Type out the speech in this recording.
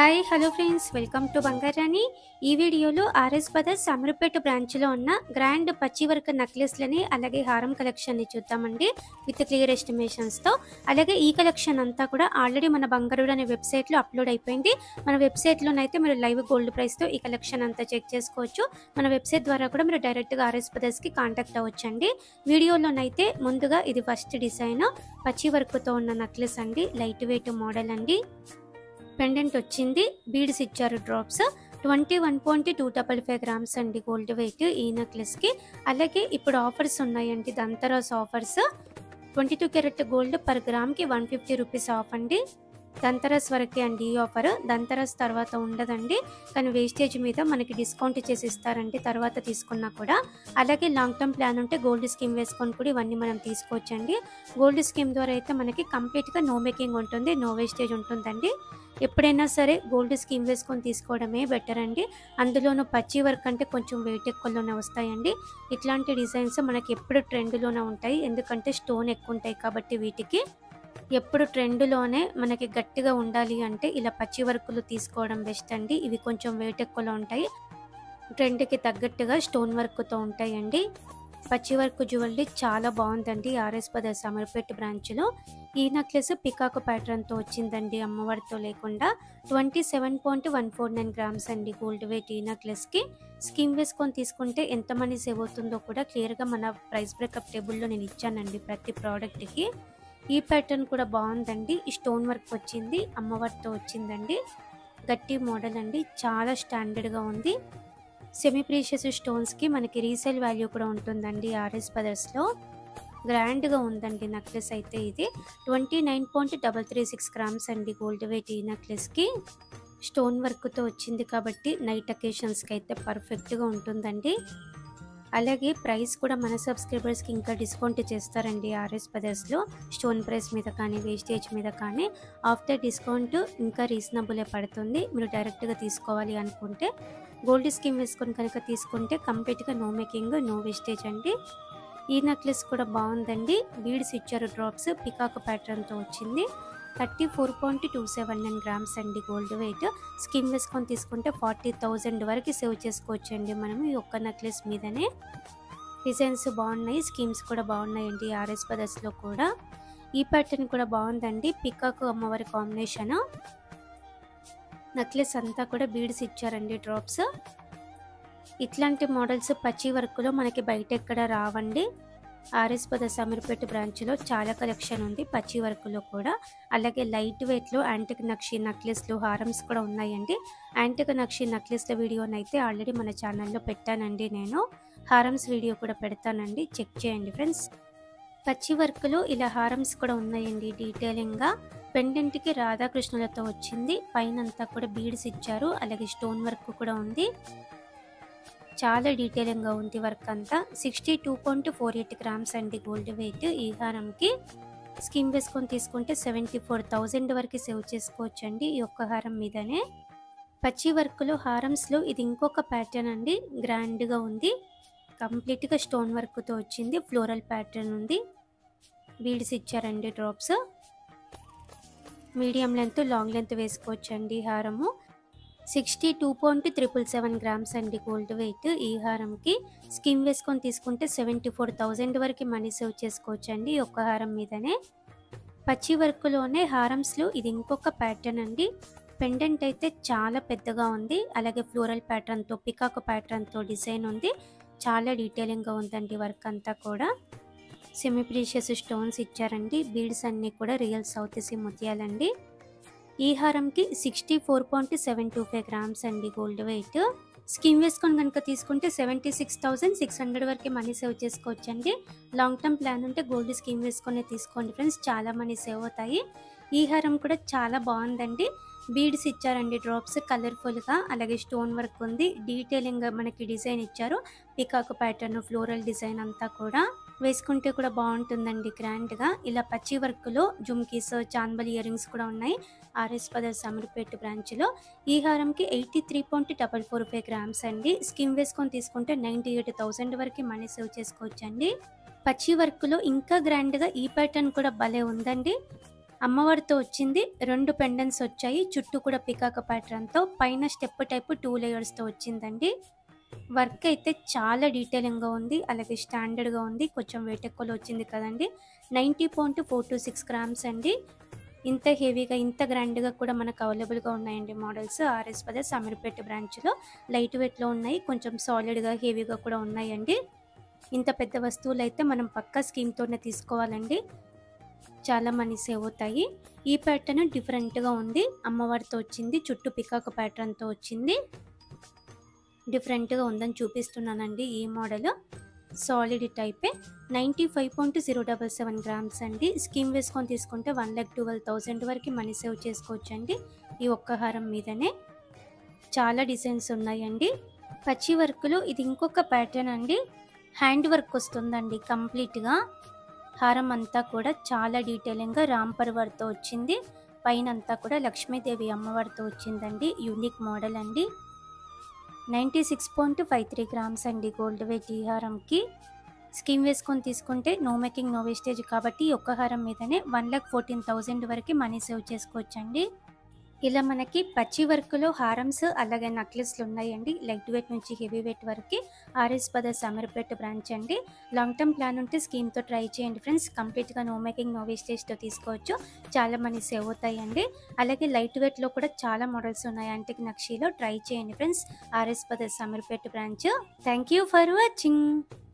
hi hello friends welcome to బంగారాణి ఈ వీడియోలో ఆర్ఎస్ బ్రదర్స్ అమరుపేట బ్రాంచ్లో ఉన్న గ్రాండ్ పచ్చి వర్క్ నెక్లెస్లని అలాగే హారం కలెక్షన్ని చూద్దామండి విత్ క్లియర్ ఎస్టిమేషన్స్తో అలాగే ఈ కలెక్షన్ అంతా కూడా ఆల్రెడీ మన బంగారు అనే వెబ్సైట్లో అప్లోడ్ అయిపోయింది మన వెబ్సైట్లోనైతే మీరు లైవ్ గోల్డ్ ప్రైస్తో ఈ కలెక్షన్ అంతా చెక్ చేసుకోవచ్చు మన వెబ్సైట్ ద్వారా కూడా మీరు డైరెక్ట్గా ఆర్ఎస్ బ్రదర్స్కి కాంటాక్ట్ అవ్వచ్చండి వీడియోలోనైతే ముందుగా ఇది ఫస్ట్ డిజైన్ పచ్చి వర్క్తో ఉన్న నెక్లెస్ అండి లైట్ వెయిట్ మోడల్ అండి పెండెంట్ వచ్చింది బీడ్స్ ఇచ్చారు drops twenty one point two double five grams అండి గోల్డ్ వెయిట్ ఈ నెక్లెస్కి అలాగే ఇప్పుడు ఆఫర్స్ ఉన్నాయండి Dhanteras offers twenty two carat gold per గ్రామ్కి వన్ ఫిఫ్టీ రూపీస్ ఆఫ్ అండి దంతరాస్ వరకే అండి ఈ ఆఫర్ దంతరాస్ తర్వాత ఉండదండి కానీ వేస్టేజ్ మీద మనకి డిస్కౌంట్ చేసి ఇస్తారండి తర్వాత తీసుకున్నా కూడా అలాగే లాంగ్ టర్మ్ ప్లాన్ ఉంటే గోల్డ్ స్కీమ్ వేసుకొని కూడా ఇవన్నీ మనం తీసుకోవచ్చండి గోల్డ్ స్కీమ్ ద్వారా అయితే మనకి కంప్లీట్గా నో మేకింగ్ ఉంటుంది నో వేస్టేజ్ ఉంటుందండి ఎప్పుడైనా సరే గోల్డ్ స్కీమ్ వేసుకొని తీసుకోవడమే బెటర్ అండి అందులోనూ పచ్చి వర్క్ అంటే కొంచెం వెయిట్ ఎక్కువలోనే వస్తాయండి ఇట్లాంటి డిజైన్స్ మనకి ఎప్పుడు ట్రెండ్లోనే ఉంటాయి ఎందుకంటే స్టోన్ ఎక్కువ ఉంటాయి కాబట్టి వీటికి ఎప్పుడు ట్రెండ్లోనే మనకి గట్టిగా ఉండాలి అంటే ఇలా పచ్చి వర్కులు తీసుకోవడం బెస్ట్ అండి ఇవి కొంచెం వెయిట్ ఎక్కువలో ఉంటాయి ట్రెండ్కి తగ్గట్టుగా స్టోన్ వర్క్తో ఉంటాయండి పచ్చి వర్క్ జ్యువెలరీ చాలా బాగుందండి ఆర్ఎస్ బ్రదర్స్ అమర్పేట్ బ్రాంచ్లో ఈ నెక్లెస్ పికాక్ ప్యాటర్న్తో వచ్చిందండి అమ్మవారితో లేకుండా twenty seven point one four nine grams అండి గోల్డ్ వెయిట్ ఈ నెక్లెస్కి స్కీమ్ వేసుకొని తీసుకుంటే ఎంత మనీ సేవ్ అవుతుందో కూడా క్లియర్గా మన ప్రైస్ బ్రేకప్ టేబుల్లో నేను ఇచ్చానండి ప్రతి ప్రోడక్ట్కి ఈ ప్యాటర్న్ కూడా బాగుందండి ఈ స్టోన్ వర్క్ వచ్చింది అమ్మవారితో వచ్చిందండి గట్టి మోడల్ అండి చాలా స్టాండర్డ్గా ఉంది సెమీ ప్రీషియస్ స్టోన్స్కి మనకి రీసేల్ వాల్యూ కూడా ఉంటుందండి ఆర్ఎస్ బ్రదర్స్లో గ్రాండ్గా ఉందండి నెక్లెస్ అయితే ఇది twenty nine point double three six grams అండి గోల్డ్ వెయిట్ ఈ నెక్లెస్కి స్టోన్ వర్క్తో వచ్చింది కాబట్టి నైట్ అకేషన్స్కి అయితే పర్ఫెక్ట్గా ఉంటుందండి అలాగే ప్రైస్ కూడా మన సబ్స్క్రైబర్స్కి ఇంకా డిస్కౌంట్ చేస్తారండి ఆర్ఎస్ బ్రదర్స్లో స్టోన్ ప్రైస్ మీద కానీ వేస్టేజ్ మీద కానీ ఆఫ్టర్ డిస్కౌంట్ ఇంకా రీజనబులే పడుతుంది మీరు డైరెక్ట్గా తీసుకోవాలి అనుకుంటే గోల్డ్ స్కీమ్ వేసుకొని కనుక తీసుకుంటే కంప్లీట్గా నో మేకింగ్ నో వేస్టేజ్ అండి ఈ నెక్లెస్ కూడా బాగుందండి బీడ్స్ ఇచ్చారు డ్రాప్స్ పికాక్ ప్యాటర్న్తో వచ్చింది thirty four point two seven nine grams అండి గోల్డ్ వెయిట్ స్కీమ్ వేసుకొని తీసుకుంటే ఫార్టీ థౌజండ్ వరకు సేవ్ చేసుకోవచ్చు అండి మనం ఈ ఒక్క నెక్లెస్ మీదనే డిజైన్స్ బాగున్నాయి స్కీమ్స్ కూడా బాగున్నాయండి ఆర్ఎస్ బ్రదర్స్లో కూడా ఈ ప్యాటర్న్ కూడా బాగుందండి పికాక్ అమ్మవారి కాంబినేషన్ నెక్లెస్ అంతా కూడా బీడ్స్ ఇచ్చారండి డ్రాప్స్ ఇట్లాంటి మోడల్స్ పచ్చి వర్క్లో మనకి బయట ఎక్కడ రావండి ఆర్ఎస్ పద సమీర్పేట బ్రాంచ్లో చాలా కలెక్షన్ ఉంది పచ్చి వర్క్లో కూడా అలాగే లైట్ వెయిట్లో యాంటిక్ నక్షి నెక్లెస్లు హారమ్స్ కూడా ఉన్నాయండి యాంటిక్ నక్షి నెక్లెస్ల వీడియోనైతే ఆల్రెడీ మన ఛానల్లో పెట్టానండి నేను హారమ్స్ వీడియో కూడా పెడతానండి చెక్ చేయండి ఫ్రెండ్స్ పచ్చి వర్క్లో ఇలా హారమ్స్ కూడా ఉన్నాయండి డీటెయిలింగ్గా పెండెంట్కి రాధాకృష్ణులతో వచ్చింది పైన అంతా కూడా బీడ్స్ ఇచ్చారు అలాగే స్టోన్ వర్క్ కూడా ఉంది చాలా డీటెయిలింగ్గా ఉంది వర్క్ అంతా sixty two point four eight grams అండి గోల్డ్ వెయిట్ ఈ హారంకి స్కీమ్ వేసుకొని తీసుకుంటే సెవెంటీ ఫోర్ థౌజండ్ వరకు సేవ్ చేసుకోవచ్చు అండి ఈ ఒక్క హారం మీదనే పచ్చి వర్క్లో హారమ్స్లో ఇది ఇంకొక ప్యాటర్న్ అండి గ్రాండ్గా ఉంది కంప్లీట్గా స్టోన్ వర్క్తో వచ్చింది ఫ్లోరల్ ప్యాటర్న్ ఉంది బీడ్స్ ఇచ్చారండి drops medium length long length వేసుకోవచ్చండి హారము sixty two point triple seven grams అండి గోల్డ్ వెయిట్ ఈ హారంకి స్కీమ్ వేసుకొని తీసుకుంటే సెవెంటీ ఫోర్ థౌజండ్ వరకు మనీ సేవ్ చేసుకోవచ్చండి ఒక్క హారం మీదనే పచ్చి వర్క్లోనే హారమ్స్లో ఇది ఇంకొక ప్యాటర్న్ అండి పెండెంట్ అయితే చాలా పెద్దగా ఉంది అలాగే ఫ్లోరల్ ప్యాటర్న్తో పికాక్ ప్యాటర్న్తో డిజైన్ ఉంది చాలా డీటెయిలింగ్గా ఉందండి వర్క్ అంతా కూడా సెమీ ప్రీషియస్ స్టోన్స్ ఇచ్చారండి బీడ్స్ అన్నీ కూడా రియల్ సౌత్ సీ ముత్యాలండి ఈ హారంకి sixty four point seven two five grams అండి గోల్డ్ వెయిట్ స్కీమ్ వేసుకొని కనుక తీసుకుంటే seventy six thousand six hundred వరకు మనీ సేవ్ చేసుకోవచ్చండి లాంగ్ టర్మ్ ప్లాన్ ఉంటే గోల్డ్ స్కీమ్ వేసుకొని తీసుకోండి ఫ్రెండ్స్ చాలా మనీ సేవ్ అవుతాయి ఈ హారం కూడా చాలా బాగుందండి బీడ్స్ ఇచ్చారండి డ్రాప్స్ కలర్ఫుల్గా అలాగే స్టోన్ వర్క్ ఉంది డీటెయిలింగ్ మనకి డిజైన్ ఇచ్చారు పికాక్ ప్యాటర్న్ ఫ్లోరల్ డిజైన్ అంతా కూడా వేసుకుంటే కూడా బాగుంటుందండి గ్రాండ్గా ఇలా పచ్చి వర్క్లో జుమ్కీస్ చాంబల్ ఇయర్ రింగ్స్ కూడా ఉన్నాయి ఆర్ఎస్ పదర్ సమర్పేట బ్రాంచ్లో ఈ హారంకి eighty three point double four five grams అండి స్కీమ్ వేసుకొని తీసుకుంటే నైంటీ ఎయిట్ థౌసండ్ వరకు మనీ సేవ్ చేసుకోవచ్చండి పచ్చి వర్క్లో ఇంకా గ్రాండ్గా ఈ ప్యాటర్న్ కూడా భలే ఉందండి అమ్మవారితో వచ్చింది రెండు పెండెంట్స్ వచ్చాయి చుట్టూ కూడా పికాక ప్యాటర్న్తో పైన స్టెప్ టైప్ టూ లేయర్స్తో వచ్చిందండి వర్క్ అయితే చాలా డీటెయిలింగ్గా ఉంది అలాగే స్టాండర్డ్గా ఉంది కొంచెం వెయిట్ ఎక్కువలో వచ్చింది కదండి ninety point four two six grams అండి ఇంత హెవీగా ఇంత గ్రాండ్గా కూడా మనకు అవైలబుల్గా ఉన్నాయండి మోడల్స్ ఆర్ఎస్ పద సమీర్పేట బ్రాంచ్లో లైట్ వెయిట్లో ఉన్నాయి కొంచెం సాలిడ్గా హెవీగా కూడా ఉన్నాయండి ఇంత పెద్ద వస్తువులు అయితే మనం పక్కా స్కీమ్తోనే తీసుకోవాలండి చాలా మనీ సేవ్ అవుతాయి ఈ ప్యాటర్న్ డిఫరెంట్గా ఉంది అమ్మవారితో వచ్చింది చుట్టూ పికాక్ ప్యాటర్న్తో వచ్చింది డిఫరెంట్గా ఉందని చూపిస్తున్నానండి ఈ మోడల్ సాలిడ్ టైపే ninety five point zero double seven grams అండి స్కీమ్ వేసుకొని తీసుకుంటే వన్ ల్యాక్ ట్వెల్వ్ థౌజండ్ వరకు మనీ సేవ్ చేసుకోవచ్చు అండి ఈ ఒక్క హారం మీదనే చాలా డిజైన్స్ ఉన్నాయండి పచ్చి వర్క్లో ఇది ఇంకొక ప్యాటర్న్ అండి హ్యాండ్ వర్క్ వస్తుందండి కంప్లీట్గా హారం అంతా కూడా చాలా డీటెయిలింగ్గా రాంపర్ వర్తో వచ్చింది పైన అంతా కూడా లక్ష్మీదేవి అమ్మవారితో వచ్చిందండి యూనిక్ మోడల్ అండి ninety six point five three grams అండి గోల్డ్ వెయిట్ ఈ హారంకి స్కీమ్ వేసుకొని తీసుకుంటే నో మేకింగ్ నో వేస్టేజ్ కాబట్టి ఈ ఒక్క హారం మీదనే వన్ ల్యాక్ ఫోర్టీన్ థౌజండ్ వరకు మనీ సేవ్ చేసుకోవచ్చండి ఇలా మనకి పచ్చి వర్క్లో హారమ్స్ అలాగే నక్లెస్లు ఉన్నాయండి లైట్ వెయిట్ నుంచి హెవీ వెయిట్ వరకు ఆర్ఎస్ పద సమర్పేట బ్రాంచ్ అండి లాంగ్ టర్మ్ ప్లాన్ ఉంటే స్కీమ్తో ట్రై చేయండి ఫ్రెండ్స్ కంప్లీట్గా నో మేకింగ్ నో వేస్టేజ్తో తీసుకోవచ్చు చాలా మనీ సేవ్ అవుతాయండి అలాగే లైట్ వెయిట్లో కూడా చాలా మోడల్స్ ఉన్నాయి అంటిక్ నక్షీలో ట్రై చేయండి ఫ్రెండ్స్ ఆర్ఎస్ పద సమర్పేట branch thank you for watching